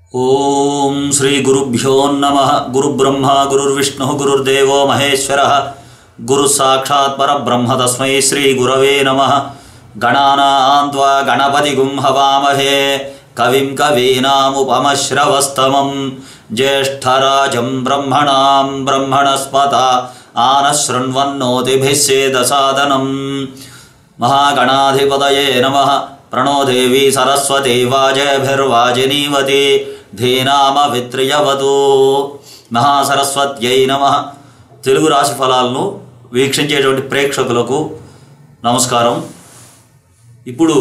ఓం శ్రీ గురుభ్యో నమ గురుబ్రహ్మ గురుర్విష్ణు గురుర్దేవో మహేశ్వర గురు సాక్షాత్ పరబ్రహ్మ తస్మై శ్రీ గురవే నమ గణానాన్వా గణపతి హవామహే కవిం కవీనాముపమశ్రవస్తమం జ్యేష్ఠరాజం బ్రహ్మణాం బ్రహ్మణస్పత ఆనశృण्वन्नोतिभिस्सेदसादनम् महागणाधिपतये नमः प्रणो देवी सरस्वती वाजभिर्वाजिनीवती ధీనామవిత్రియవతు మహాసరస్వత్యై నమ తెలుగు రాశి ఫలాలను వీక్షించేటువంటి ప్రేక్షకులకు నమస్కారం ఇప్పుడు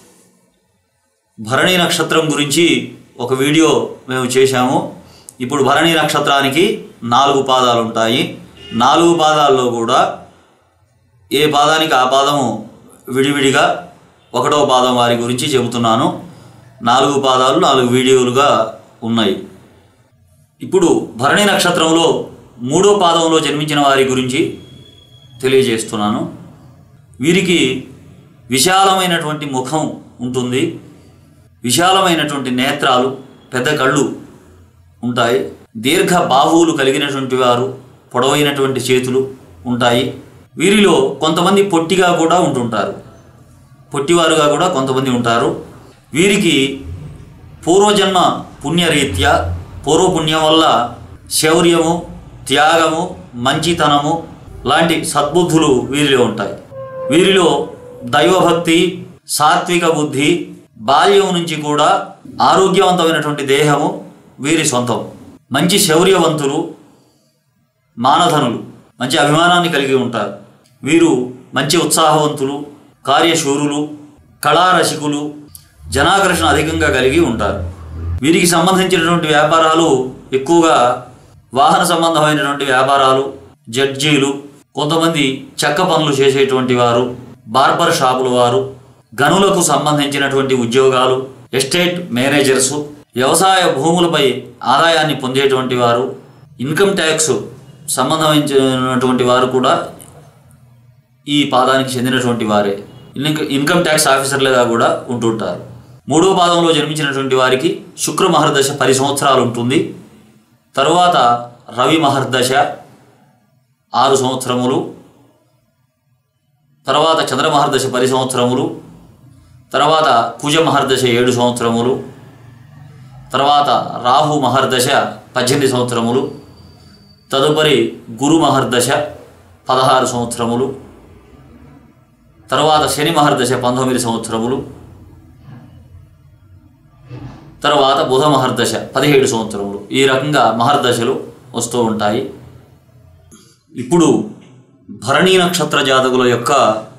భరణి నక్షత్రం గురించి ఒక వీడియో మేము చేశాము ఇప్పుడు భరణి నక్షత్రానికి నాలుగు పాదాలు ఉంటాయి నాలుగు పాదాల్లో కూడా ఏ పాదానికి ఆ పాదము విడివిడిగా ఒకటో పాదం వారి గురించి చెబుతున్నాను నాలుగు పాదాలు నాలుగు వీడియోలుగా ఉన్నాయి ఇప్పుడు భరణి నక్షత్రంలో మూడో పాదంలో జన్మించిన వారి గురించి తెలియజేస్తున్నాను వీరికి విశాలమైనటువంటి ముఖం ఉంటుంది విశాలమైనటువంటి నేత్రాలు పెద్ద కళ్ళు ఉంటాయి దీర్ఘ బాహువులు కలిగినటువంటి వారు పొడవైనటువంటి చేతులు ఉంటాయి వీరిలో కొంతమంది పొట్టిగా కూడా ఉంటుంటారు పొట్టివారుగా కూడా కొంతమంది ఉంటారు వీరికి పూర్వజన్మ పుణ్యరీత్యా పూర్వపుణ్యం వల్ల శౌర్యము త్యాగము మంచితనము లాంటి సద్బుద్ధులు వీరిలో ఉంటాయి వీరిలో దైవభక్తి సాత్విక బుద్ధి బాల్యం నుంచి కూడా ఆరోగ్యవంతమైనటువంటి దేహము వీరి సొంతం మంచి శౌర్యవంతులు మానధనులు మంచి అభిమానాన్ని కలిగి ఉంటారు వీరు మంచి ఉత్సాహవంతులు కార్యశూరులు కళారసికులు జనాకర్షణ అధికంగా కలిగి ఉంటారు వీరికి సంబంధించినటువంటి వ్యాపారాలు ఎక్కువగా వాహన సంబంధమైనటువంటి వ్యాపారాలు జడ్జీలు కొంతమంది చెక్క పనులు చేసేటువంటి వారు బార్బర్ షాపుల వారు గనులకు సంబంధించినటువంటి ఉద్యోగాలు ఎస్టేట్ మేనేజర్సు వ్యవసాయ భూములపై ఆదాయాన్ని పొందేటువంటి వారు ఇన్కమ్ ట్యాక్స్ సంబంధించినటువంటి వారు కూడా ఈ పాదానికి చెందినటువంటి వారే ఇన్క- ఇన్కమ్ ట్యాక్స్ ఆఫీసర్లుగా కూడా ఉంటుంటారు మూడో పాదంలో జన్మించినటువంటి వారికి శుక్ర మహర్దశ పది సంవత్సరాలు ఉంటుంది తరువాత రవి మహర్దశ ఆరు సంవత్సరములు తర్వాత చంద్ర మహర్దశ పది సంవత్సరములు తర్వాత కుజ మహర్దశ ఏడు సంవత్సరములు తర్వాత రాహు మహర్దశ పద్దెనిమిది సంవత్సరములు తదుపరి గురు మహర్దశ పదహారు సంవత్సరములు తర్వాత శని మహర్దశ పంతొమ్మిది సంవత్సరములు తర్వాత బుధ మహర్దశ పదిహేడు సంవత్సరములు ఈ రకంగా మహర్దశలు వస్తూ ఉంటాయి ఇప్పుడు భరణీ నక్షత్ర జాతకుల యొక్క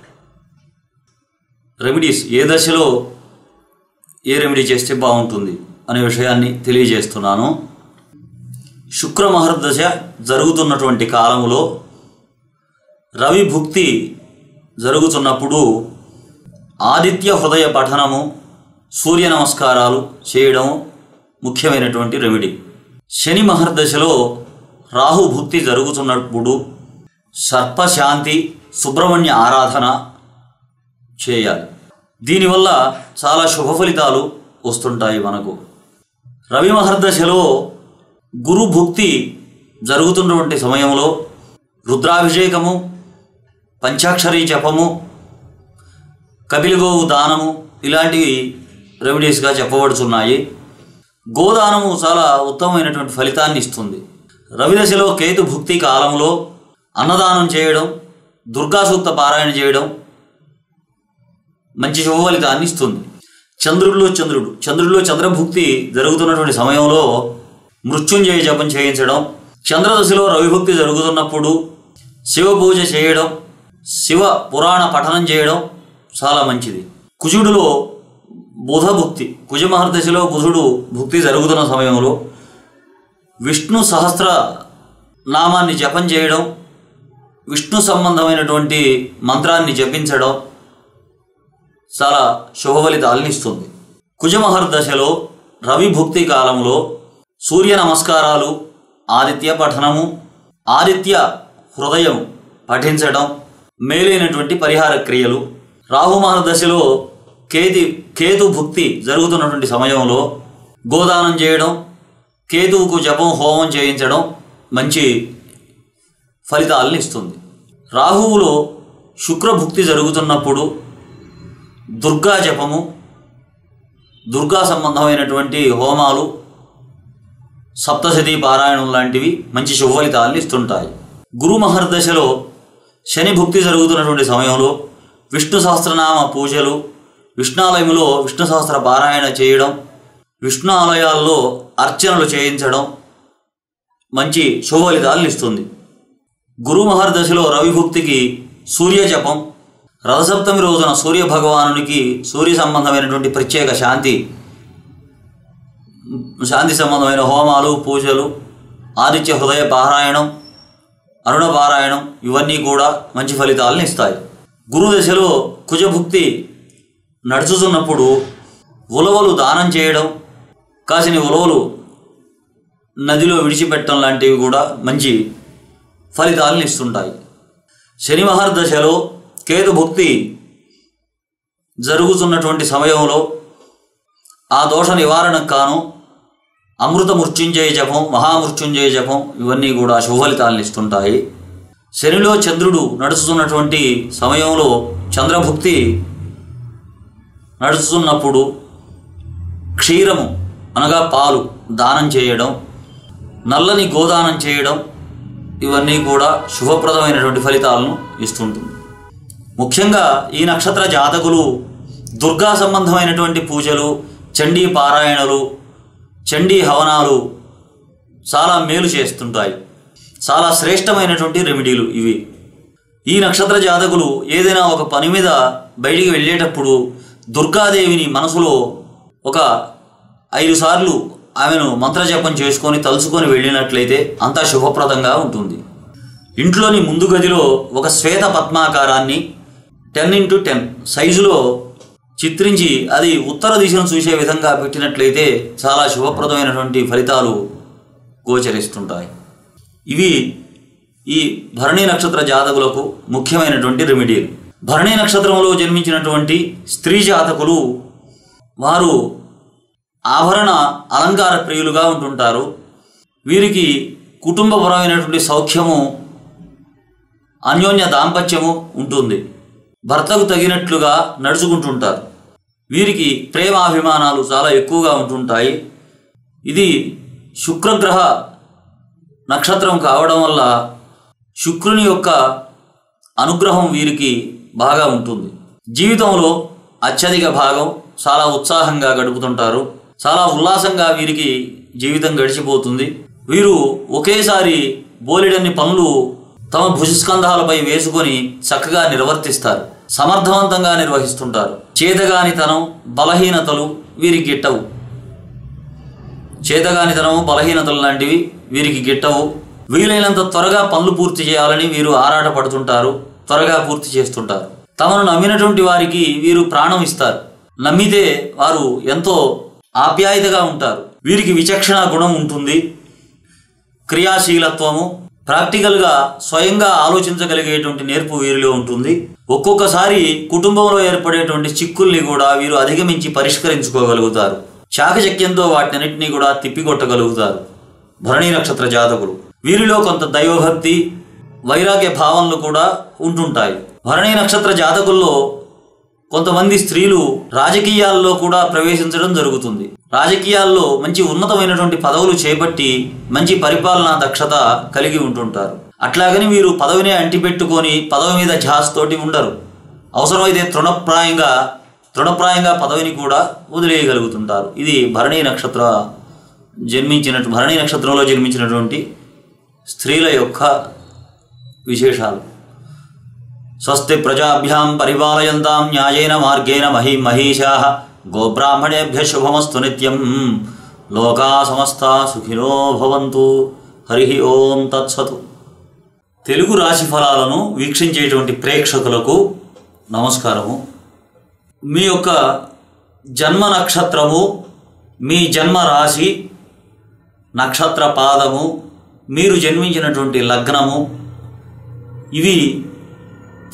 రెమెడీస్ ఏ దశలో ఏ రెమెడీ చేస్తే బాగుంటుంది అనే విషయాన్ని తెలియజేస్తున్నాను శుక్ర మహర్దశ జరుగుతున్నటువంటి కాలములో రవి భుక్తి జరుగుతున్నప్పుడు ఆదిత్య హృదయ పఠనము సూర్య నమస్కారాలు చేయడం ముఖ్యమైనటువంటి రెమెడీ శని మహర్దశలో రాహు భుక్తి జరుగుతున్నప్పుడు సర్పశాంతి సుబ్రహ్మణ్య ఆరాధన చేయాలి దీనివల్ల చాలా శుభ ఫలితాలు వస్తుంటాయి మనకు రవి మహర్దశలో గురు భుక్తి జరుగుతున్నటువంటి సమయంలో రుద్రాభిషేకము పంచాక్షరీ జపము కపిలగోవు దానము ఇలాంటివి రెమెడీస్గా చెప్పబడుతున్నాయి గోదానము చాలా ఉత్తమమైనటువంటి ఫలితాన్ని ఇస్తుంది రవిదశలో కేతు భుక్తి కాలంలో అన్నదానం చేయడం దుర్గా సూక్త పారాయణ చేయడం మంచి శుభ ఫలితాన్ని ఇస్తుంది చంద్రుడిలో చంద్రుడు చంద్రుడిలో చంద్రభుక్తి జరుగుతున్నటువంటి సమయంలో మృత్యుంజయ జపం చేయించడం చంద్రదశలో రవిభక్తి జరుగుతున్నప్పుడు శివ పూజ చేయడం శివ పురాణ పఠనం చేయడం చాలా మంచిది కుజుడిలో బుధ భుక్తి కుజ మహర్దశలో బుధుడు భుక్తి జరుగుతున్న సమయంలో విష్ణు సహస్ర నామాన్ని జపం చేయడం విష్ణు సంబంధమైనటువంటి మంత్రాన్ని జపించడం చాలా శుభ ఫలితాలను ఇస్తుంది కుజమహర్దశలో రవి భుక్తి కాలంలో సూర్య నమస్కారాలు ఆదిత్య పఠనము ఆదిత్య హృదయం పఠించడం మేలైనటువంటి పరిహార క్రియలు రాహు మహర్దశలో కేతి కేతు భుక్తి జరుగుతున్నటువంటి సమయంలో గోదానం చేయడం కేతువుకు జపం హోమం చేయించడం మంచి ఫలితాలను ఇస్తుంది రాహువులో శుక్రభుక్తి జరుగుతున్నప్పుడు దుర్గా జపము దుర్గా సంబంధమైనటువంటి హోమాలు సప్తశతి పారాయణం లాంటివి మంచి శుభ ఫలితాలను ఇస్తుంటాయి గురు మహర్దశలో శని భుక్తి జరుగుతున్నటువంటి సమయంలో విష్ణు సహస్రనామ పూజలు విష్ణాలయంలో విష్ణు సహస్ర పారాయణ చేయడం విష్ణు ఆలయాల్లో అర్చనలు చేయించడం మంచి శుభ ఫలితాలను ఇస్తుంది గురు మహర్దశలో రవిభుక్తికి సూర్య జపం రథసప్తమి రోజున సూర్య భగవానునికి సూర్య సంబంధమైనటువంటి ప్రత్యేక శాంతి శాంతి సంబంధమైన హోమాలు పూజలు ఆదిత్య హృదయ పారాయణం అరుణ పారాయణం ఇవన్నీ కూడా మంచి ఫలితాలను ఇస్తాయి గురుదశలో కుజభుక్తి నడుచుతున్నప్పుడు ఉలవలు దానం చేయడం కాసిన ఉలవలు నదిలో విడిచిపెట్టడం లాంటివి కూడా మంచి ఫలితాలను ఇస్తుంటాయి శని మహర్దశలో కేతు భుక్తి జరుగుతున్నటువంటి సమయంలో ఆ దోష నివారణకు కాను అమృత మృత్యుంజయ జపం మహామృత్యుంజయ జపం ఇవన్నీ కూడా శుభ ఫలితాలను ఇస్తుంటాయి శనిలో చంద్రుడు నడుస్తున్నటువంటి సమయంలో చంద్రభుక్తి నడుస్తున్నప్పుడు క్షీరము అనగా పాలు దానం చేయడం నల్లని గోదానం చేయడం ఇవన్నీ కూడా శుభప్రదమైనటువంటి ఫలితాలను ఇస్తుంటుంది ముఖ్యంగా ఈ నక్షత్ర జాతకులు దుర్గా సంబంధమైనటువంటి పూజలు చండీ పారాయణలు చండీ హవనాలు చాలా మేలు చేస్తుంటాయి చాలా శ్రేష్టమైనటువంటి రెమెడీలు ఇవి ఈ నక్షత్ర జాతకులు ఏదైనా ఒక పని మీద బయటికి వెళ్ళేటప్పుడు దుర్గాదేవిని మనసులో ఒక ఐదు సార్లు ఆమెను మంత్రజపం చేసుకొని తలుచుకొని వెళ్ళినట్లయితే అంతా శుభప్రదంగా ఉంటుంది ఇంట్లోని ముందు గదిలో ఒక శ్వేత పద్మాకారాన్ని టెన్ ఇంటూ టెన్ సైజులో చిత్రించి అది ఉత్తర దిశను చూసే విధంగా పెట్టినట్లయితే చాలా శుభప్రదమైనటువంటి ఫలితాలు గోచరిస్తుంటాయి ఇవి ఈ భరణి నక్షత్ర జాతకులకు ముఖ్యమైనటువంటి రెమెడీలు భరణి నక్షత్రంలో జన్మించినటువంటి స్త్రీ జాతకులు వారు ఆభరణ అలంకార ప్రియులుగా ఉంటుంటారు వీరికి కుటుంబపరమైనటువంటి సౌఖ్యము అన్యోన్య దాంపత్యము ఉంటుంది భర్తకు తగినట్లుగా నడుచుకుంటుంటారు వీరికి ప్రేమాభిమానాలు చాలా ఎక్కువగా ఉంటుంటాయి ఇది శుక్రగ్రహ నక్షత్రం కావడం వల్ల శుక్రుని యొక్క అనుగ్రహం వీరికి బాగా ఉంటుంది జీవితంలో అత్యధిక భాగం చాలా ఉత్సాహంగా గడుపుతుంటారు చాలా ఉల్లాసంగా వీరికి జీవితం గడిచిపోతుంది వీరు ఒకేసారి బోలెడన్ని పనులు తమ భుజస్కంధాలపై వేసుకొని చక్కగా నిర్వర్తిస్తారు సమర్థవంతంగా నిర్వహిస్తుంటారు చేతగానితనం బలహీనతలు వీరికి గిట్టవు చేతగానితనము బలహీనతలు లాంటివి వీరికి గిట్టవు వీలైనంత త్వరగా పనులు పూర్తి చేయాలని వీరు ఆరాట పడుతుంటారు త్వరగా పూర్తి చేస్తుంటారు తమను నమ్మినటువంటి వారికి వీరు ప్రాణం ఇస్తారు నమ్మితే వారు ఎంతో ఆప్యాయతగా ఉంటారు వీరికి విచక్షణ గుణం ఉంటుంది క్రియాశీలత్వము ప్రాక్టికల్గా స్వయంగా ఆలోచించగలిగేటువంటి నేర్పు వీరిలో ఉంటుంది ఒక్కొక్కసారి కుటుంబంలో ఏర్పడేటువంటి చిక్కుల్ని కూడా వీరు అధిగమించి పరిష్కరించుకోగలుగుతారు చాకచక్యంతో వాటినన్నింటినీ కూడా తిప్పికొట్టగలుగుతారు భరణీ నక్షత్ర జాతకులు వీరిలో కొంత దైవభక్తి వైరాగ్య భావనలు కూడా ఉంటుంటాయి భరణీ నక్షత్ర జాతకుల్లో కొంతమంది స్త్రీలు రాజకీయాల్లో కూడా ప్రవేశించడం జరుగుతుంది రాజకీయాల్లో మంచి ఉన్నతమైనటువంటి పదవులు చేపట్టి మంచి పరిపాలనా దక్షత కలిగి ఉంటుంటారు అట్లాగని వీరు పదవిని అంటిపెట్టుకొని పదవి మీద ఝాస్తోటి ఉండరు అవసరమైతే తృణప్రాయంగా తృణప్రాయంగా పదవిని కూడా వదిలేయగలుగుతుంటారు ఇది భరణీ నక్షత్ర జన్మించినట్టు భరణీ నక్షత్రంలో జన్మించినటువంటి స్త్రీల యొక్క విశేషాలు స్వస్తి ప్రజాభ్యాం పరిపాలయంతాం న్యాయేన మార్గేణ మహీ మహీషా గోబ్రాహ్మణేభ్య శుభమస్తు నిత్యం లోకా సమస్త సుఖినో భవంతు హరి ఓం తత్సతు తెలుగు రాశి ఫలాలను వీక్షించేటువంటి ప్రేక్షకులకు నమస్కారము మీ యొక్క జన్మ నక్షత్రము మీ జన్మ రాశి నక్షత్ర పాదము మీరు జన్మించినటువంటి లగ్నము ఇవి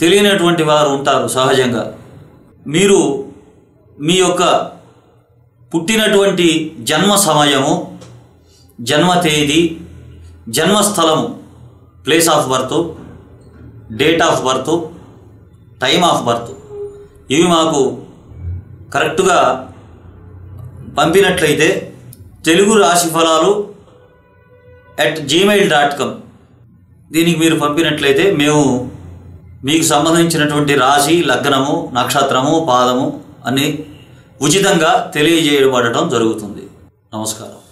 తెలియనటువంటి వారు ఉంటారు సహజంగా మీరు మీ యొక్క పుట్టినటువంటి జన్మ సమయము జన్మ తేదీ జన్మస్థలము place of birth date of birth time of birth ఇవి మాకు కరెక్ట్గా పంపినట్లయితే తెలుగు రాశి ఫలాలు అట్ జీమెయిల్ డాట్ కామ్ దీనికి మీరు పంపినట్లయితే మేము మీకు సంబంధించినటువంటి రాశి లగ్నము నక్షత్రము పాదము అన్ని ఉచితంగా తెలియజేయబడటం జరుగుతుంది నమస్కారం